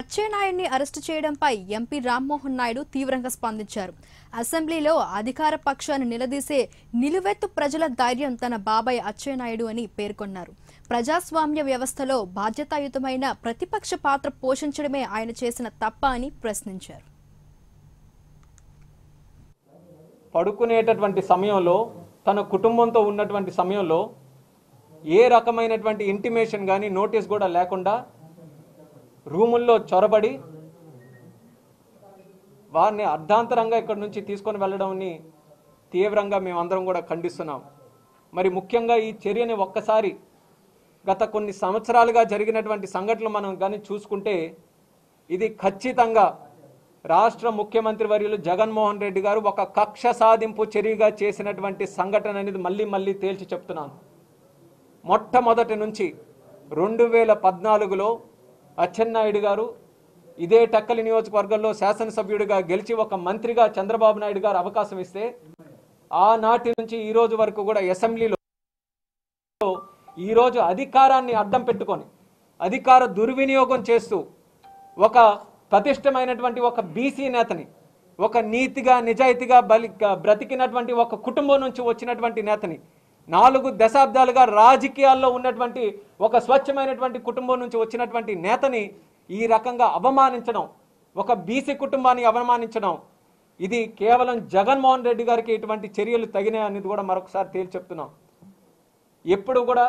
అచ్చెన్నాయుడిని arrest చేయడంపై MP Rammohan Naidu తీవ్రంగా స్పందించారు అసెంబ్లీలో అధికార పక్షాన్ని నిలదీసే నిలువెత్తు ప్రజల ధైర్యం తన బాబాయ్ అచ్చెన్నాయుడు అని పేర్కొన్నారు ప్రజాస్వామ్య వ్యవస్థలో బాధ్యతాయుతమైన ప్రతిపక్ష పాత్ర పోషించడమే ఆయన చేసిన తప్ప అని ప్రశ్నించారు పడుకునేటటువంటి సమయంలో తన కుటుంబంతో ఉన్నటువంటి సమయంలో ఏ రకమైనటువంటి ఇంటిమేషన్ కానీ నోటీస్ కూడా లేకుండా రూముల్లో చొరబడి వారిని అర్ధాంతరంగా ఇక్కడి నుంచి తీసుకొని వెళ్ళడంని తీవ్రంగా మేమందరం కూడా ఖండిస్తున్నాం మరి ముఖ్యంగా ఈ చర్యని ఒక్కసారి గత కొన్ని సంవత్సరాలుగా జరిగినటువంటి సంఘటనలు మనం కానీ చూసుకుంటే ఇది ఖచ్చితంగా రాష్ట్ర ముఖ్యమంత్రి వర్యులు జగన్మోహన్ రెడ్డి గారు ఒక కక్ష సాధింపు చర్యగా చేసినటువంటి సంఘటన అనేది మళ్ళీ మళ్ళీ తేల్చి చెప్తున్నాను మొట్టమొదటి నుంచి రెండు వేల పద్నాలుగులో అచ్చెన్నాయుడు గారు ఇదే టక్కలి నియోజకవర్గంలో శాసనసభ్యుడిగా గెలిచి ఒక మంత్రిగా చంద్రబాబు నాయుడు గారు అవకాశం ఇస్తే ఆనాటి నుంచి ఈ రోజు వరకు కూడా అసెంబ్లీలో ఈరోజు అధికారాన్ని అడ్డం పెట్టుకొని అధికార దుర్వినియోగం చేస్తూ ఒక ప్రతిష్టమైనటువంటి ఒక బీసీ నేతని ఒక నీతిగా నిజాయితీగా బలి బ్రతికినటువంటి ఒక కుటుంబం నుంచి వచ్చినటువంటి నేతని నాలుగు దశాబ్దాలుగా రాజకీయాల్లో ఉన్నటువంటి ఒక స్వచ్ఛమైనటువంటి కుటుంబం నుంచి వచ్చినటువంటి నేతని ఈ రకంగా అవమానించడం ఒక బీసీ కుటుంబాన్ని అవమానించడం ఇది కేవలం జగన్మోహన్ రెడ్డి గారికి ఇటువంటి చర్యలు తగినాయి అనేది కూడా మరొకసారి తేల్చి చెప్తున్నాం ఎప్పుడు కూడా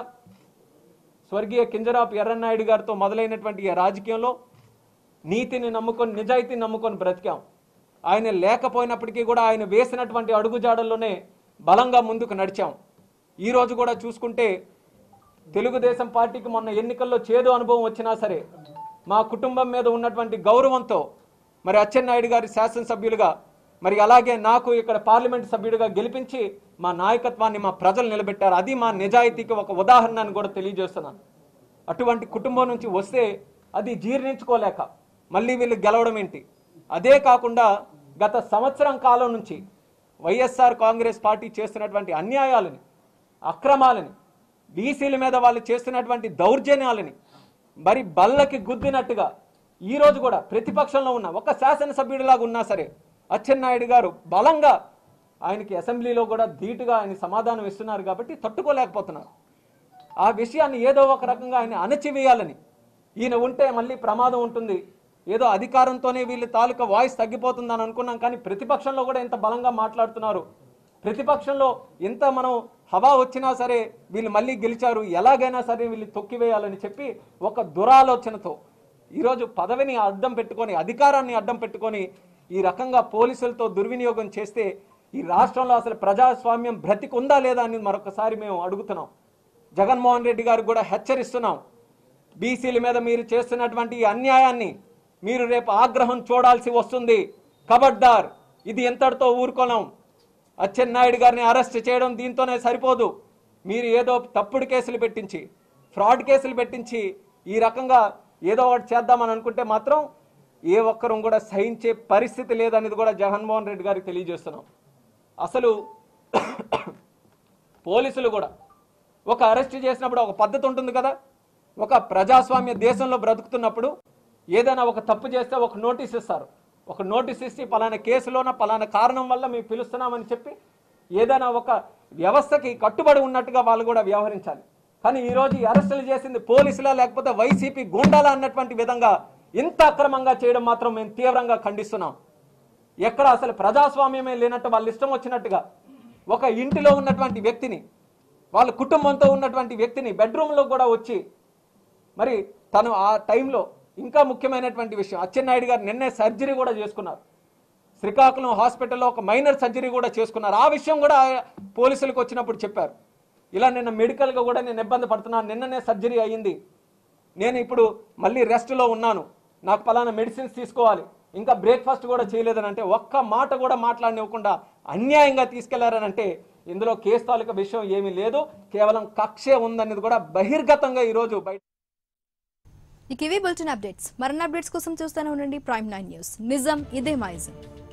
స్వర్గీయ కింజరాపు ఎర్రన్నాయుడు గారితో మొదలైనటువంటి ఈ రాజకీయంలో నీతిని నమ్ముకొని నిజాయితీని నమ్ముకొని బ్రతికాం ఆయన లేకపోయినప్పటికీ కూడా ఆయన వేసినటువంటి అడుగుజాడల్లోనే బలంగా ముందుకు నడిచాం ఈ రోజు కూడా చూసుకుంటే తెలుగుదేశం పార్టీకి మొన్న ఎన్నికల్లో చేదు అనుభవం వచ్చినా సరే మా కుటుంబం మీద ఉన్నటువంటి గౌరవంతో మరి అచ్చెన్నాయుడు గారి శాసనసభ్యులుగా మరి అలాగే నాకు ఇక్కడ పార్లమెంట్ సభ్యుడిగా గెలిపించి మా నాయకత్వాన్ని మా ప్రజలు నిలబెట్టారు అది మా నిజాయితీకి ఒక ఉదాహరణ అని కూడా తెలియజేస్తున్నాను అటువంటి కుటుంబం నుంచి వస్తే అది జీర్ణించుకోలేక మళ్ళీ వీళ్ళు గెలవడం ఏంటి అదే కాకుండా గత సంవత్సరం కాలం నుంచి వైఎస్ఆర్ కాంగ్రెస్ పార్టీ చేస్తున్నటువంటి అన్యాయాలని అక్రమాలని బీసీల మీద వాళ్ళు చేస్తున్నటువంటి దౌర్జన్యాలని మరి బల్లకి గుద్దినట్టుగా ఈ రోజు కూడా ప్రతిపక్షంలో ఉన్న ఒక శాసనసభ్యుడిలాగా ఉన్నా సరే అచ్చెన్నాయుడు గారు బలంగా ఆయనకి అసెంబ్లీలో కూడా ధీటుగా ఆయన సమాధానం ఇస్తున్నారు కాబట్టి తట్టుకోలేకపోతున్నారు ఆ విషయాన్ని ఏదో ఒక రకంగా ఆయన అణచివేయాలని ఈయన ఉంటే మళ్ళీ ప్రమాదం ఉంటుంది ఏదో అధికారంతోనే వీళ్ళ తాలూకా వాయిస్ తగ్గిపోతుందని అనుకున్నాం కానీ ప్రతిపక్షంలో కూడా ఎంత బలంగా మాట్లాడుతున్నారు ప్రతిపక్షంలో ఎంత మనం హవా వచ్చినా సరే వీళ్ళు మళ్ళీ గెలిచారు ఎలాగైనా సరే వీళ్ళు తొక్కివేయాలని చెప్పి ఒక దురాలోచనతో ఈరోజు పదవిని అడ్డం పెట్టుకొని అధికారాన్ని అడ్డం పెట్టుకొని ఈ రకంగా పోలీసులతో దుర్వినియోగం చేస్తే ఈ రాష్ట్రంలో అసలు ప్రజాస్వామ్యం బ్రతికుందా లేదా అని మరొకసారి మేము అడుగుతున్నాం జగన్మోహన్ రెడ్డి గారికి కూడా హెచ్చరిస్తున్నాం బీసీల మీద మీరు చేస్తున్నటువంటి ఈ అన్యాయాన్ని మీరు రేపు ఆగ్రహం చూడాల్సి వస్తుంది కబడ్డార్ ఇది ఎంతటితో ఊరుకోలేం అచ్చెన్నాయుడు గారిని అరెస్ట్ చేయడం దీంతోనే సరిపోదు మీరు ఏదో తప్పుడు కేసులు పెట్టించి ఫ్రాడ్ కేసులు పెట్టించి ఈ రకంగా ఏదో ఒకటి చేద్దామని అనుకుంటే మాత్రం ఏ ఒక్కరూ కూడా సహించే పరిస్థితి లేదనేది కూడా జగన్మోహన్ రెడ్డి గారికి తెలియజేస్తున్నాం అసలు పోలీసులు కూడా ఒక అరెస్ట్ చేసినప్పుడు ఒక పద్ధతి ఉంటుంది కదా ఒక ప్రజాస్వామ్య దేశంలో బ్రతుకుతున్నప్పుడు ఏదైనా ఒక తప్పు చేస్తే ఒక నోటీస్ ఇస్తారు ఒక నోటీస్ ఇచ్చి పలానా కేసులోన పలానా కారణం వల్ల మేము పిలుస్తున్నామని చెప్పి ఏదైనా ఒక వ్యవస్థకి కట్టుబడి ఉన్నట్టుగా వాళ్ళు కూడా వ్యవహరించాలి కానీ ఈరోజు ఈ అరెస్టులు చేసింది పోలీసులా లేకపోతే వైసీపీ గుండాలా అన్నటువంటి విధంగా ఇంత అక్రమంగా చేయడం మాత్రం మేము తీవ్రంగా ఖండిస్తున్నాం ఎక్కడ అసలు ప్రజాస్వామ్యమే లేనట్టు వాళ్ళు ఇష్టం వచ్చినట్టుగా ఒక ఇంటిలో ఉన్నటువంటి వ్యక్తిని వాళ్ళ కుటుంబంతో ఉన్నటువంటి వ్యక్తిని బెడ్రూమ్లో కూడా వచ్చి మరి తను ఆ టైంలో ఇంకా ముఖ్యమైనటువంటి విషయం అచ్చెన్నాయుడు గారు నిన్నే సర్జరీ కూడా చేసుకున్నారు శ్రీకాకుళం హాస్పిటల్లో ఒక మైనర్ సర్జరీ కూడా చేసుకున్నారు ఆ విషయం కూడా ఆ పోలీసులకు వచ్చినప్పుడు చెప్పారు ఇలా నిన్న మెడికల్గా కూడా నేను ఇబ్బంది పడుతున్నాను నిన్ననే సర్జరీ అయ్యింది నేను ఇప్పుడు మళ్ళీ రెస్ట్లో ఉన్నాను నాకు పలానా మెడిసిన్స్ తీసుకోవాలి ఇంకా బ్రేక్ఫాస్ట్ కూడా చేయలేదని అంటే ఒక్క మాట కూడా మాట్లాడనివ్వకుండా అన్యాయంగా తీసుకెళ్లారని అంటే ఇందులో కేసు తాలూకా విషయం ఏమీ లేదు కేవలం కక్షే ఉందనేది కూడా బహిర్గతంగా ఈరోజు బయట ఇక ఇవి బులెటిన్ అప్డేట్స్ మరిన్ని అప్డేట్స్ కోసం చూస్తూనే ఉండండి ప్రైమ్ నైన్ న్యూస్ నిజం ఇదే మా ఇజం